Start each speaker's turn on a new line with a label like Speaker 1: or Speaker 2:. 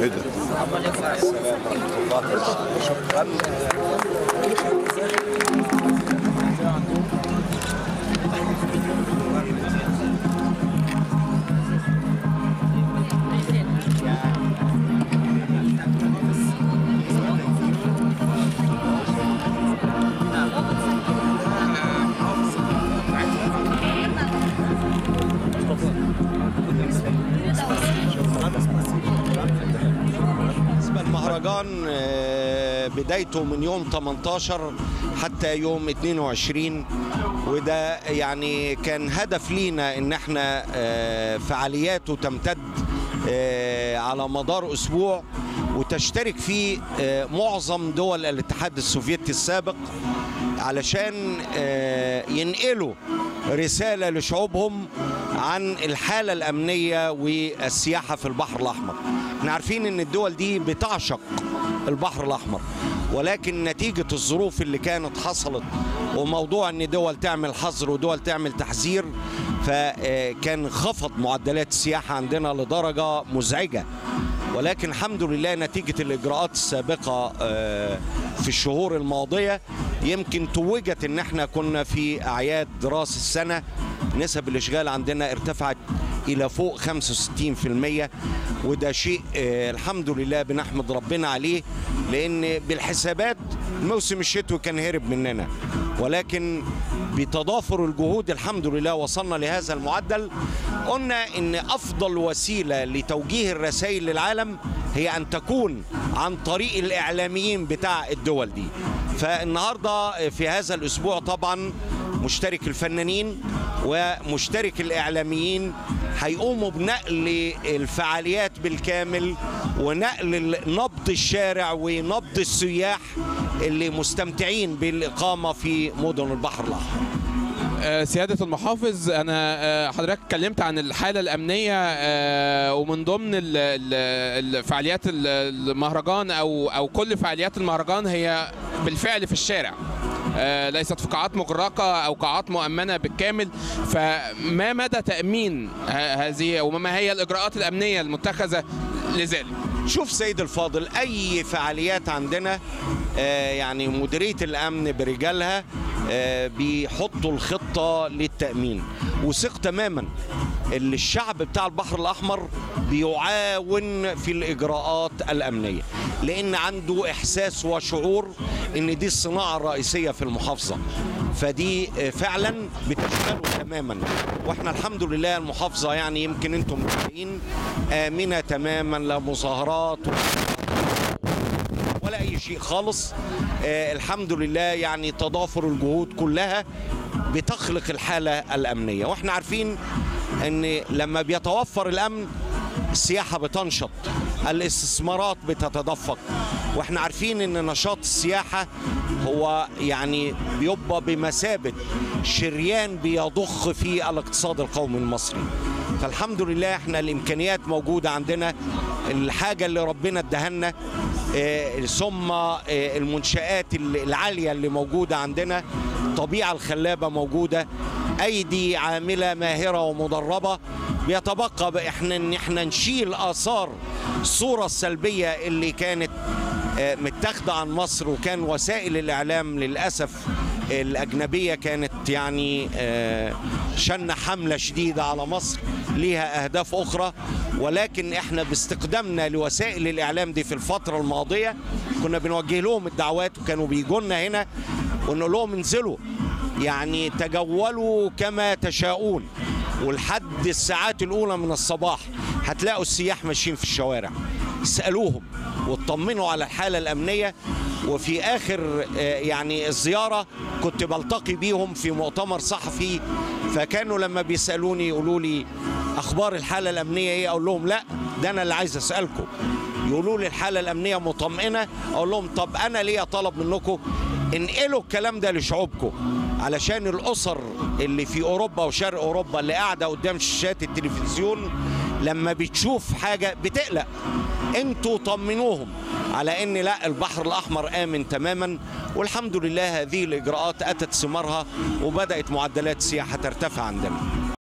Speaker 1: ايه ده؟
Speaker 2: بالنسبة المهرجان آه، بدايته من يوم 18 حتى يوم 22 وده يعني كان هدف لينا ان احنا آه، فعالياته تمتد آه، على مدار اسبوع وتشترك فيه آه، معظم دول الاتحاد السوفيتي السابق علشان آه، ينقلوا رسالة لشعوبهم عن الحالة الأمنية والسياحة في البحر الأحمر احنا عارفين ان الدول دي بتعشق البحر الأحمر ولكن نتيجة الظروف اللي كانت حصلت وموضوع ان دول تعمل حظر ودول تعمل تحذير فكان خفض معدلات السياحة عندنا لدرجة مزعجة ولكن الحمد لله نتيجة الإجراءات السابقة آه، في الشهور الماضية يمكن توجت ان احنا كنا في اعياد راس السنة نسب الاشغال عندنا ارتفعت الى فوق 65% وده شيء آه، الحمد لله بنحمد ربنا عليه لان بالحسابات موسم الشتوي كان هرب مننا ولكن بتضافر الجهود الحمد لله وصلنا لهذا المعدل قلنا ان افضل وسيله لتوجيه الرسائل للعالم هي ان تكون عن طريق الاعلاميين بتاع الدول دي فالنهارده في هذا الاسبوع طبعا مشترك الفنانين ومشترك الاعلاميين هيقوموا بنقل الفعاليات بالكامل ونقل نبض الشارع ونبض السياح اللي مستمتعين بالاقامه في مدن البحر الاحمر
Speaker 3: آه، سيادة المحافظ أنا آه، حضرتك اتكلمت عن الحالة الأمنية آه، ومن ضمن ال- ال- الفعاليات ال- المهرجان أو أو كل فعاليات المهرجان هي بالفعل في الشارع آه، ليست في قاعات مغلقة أو قاعات مؤمنة بالكامل فما مدى تأمين ه- هذه وما هي الإجراءات الأمنية المتخذة لذلك؟
Speaker 2: شوف سيد الفاضل اي فعاليات عندنا آه، يعني مديريه الامن برجالها آه، بيحطوا الخطه للتامين وثق تماما ان الشعب بتاع البحر الاحمر بيعاون في الاجراءات الامنيه لان عنده احساس وشعور ان دي الصناعه الرئيسيه في المحافظه فدي آه، فعلا بتشمله تماما واحنا الحمد لله المحافظه يعني يمكن انتم متابعين امنه تماما لا مظاهرات ولا اي شيء خالص آه الحمد لله يعني تضافر الجهود كلها بتخلق الحاله الامنيه واحنا عارفين ان لما بيتوفر الامن السياحه بتنشط الاستثمارات بتتدفق واحنا عارفين ان نشاط السياحه هو يعني بيبقى بمثابه شريان بيضخ في الاقتصاد القومي المصري فالحمد لله احنا الامكانيات موجوده عندنا الحاجه اللي ربنا ادهنا آه، ثم آه، المنشآت العالية اللي موجودة عندنا الطبيعة الخلابة موجودة أيدي عاملة ماهرة ومدربة بيتبقى بقى احنا ان احنا نشيل آثار الصورة السلبية اللي كانت آه، متاخدة عن مصر وكان وسائل الإعلام للأسف الأجنبية كانت يعني آه، شن حملة شديدة على مصر ليها أهداف أخرى ولكن احنا باستخدامنا لوسائل الإعلام دي في الفترة الماضية كنا بنوجه لهم الدعوات وكانوا بيجوا لنا هنا ونقول لهم انزلوا يعني تجولوا كما تشاءون ولحد الساعات الأولى من الصباح هتلاقوا السياح ماشيين في الشوارع اسألوهم واطمنوا على الحالة الأمنية وفي آخر آه، يعني الزيارة كنت بلتقي بيهم في مؤتمر صحفي فكانوا لما بيسألوني يقولوا لي أخبار الحالة الأمنية إيه أقول لهم لا ده أنا اللي عايز أسألكم يقولوا لي الحالة الأمنية مطمئنة أقول لهم طب أنا ليا طلب منكم انقلوا الكلام ده لشعوبكم علشان الأسر اللي في أوروبا وشرق أوروبا اللي قاعدة قدام شاشات التلفزيون لما بتشوف حاجة بتقلق انتوا طمنوهم على ان لا البحر الاحمر امن تماما والحمد لله هذه الاجراءات اتت ثمارها وبدات معدلات السياحه ترتفع عندنا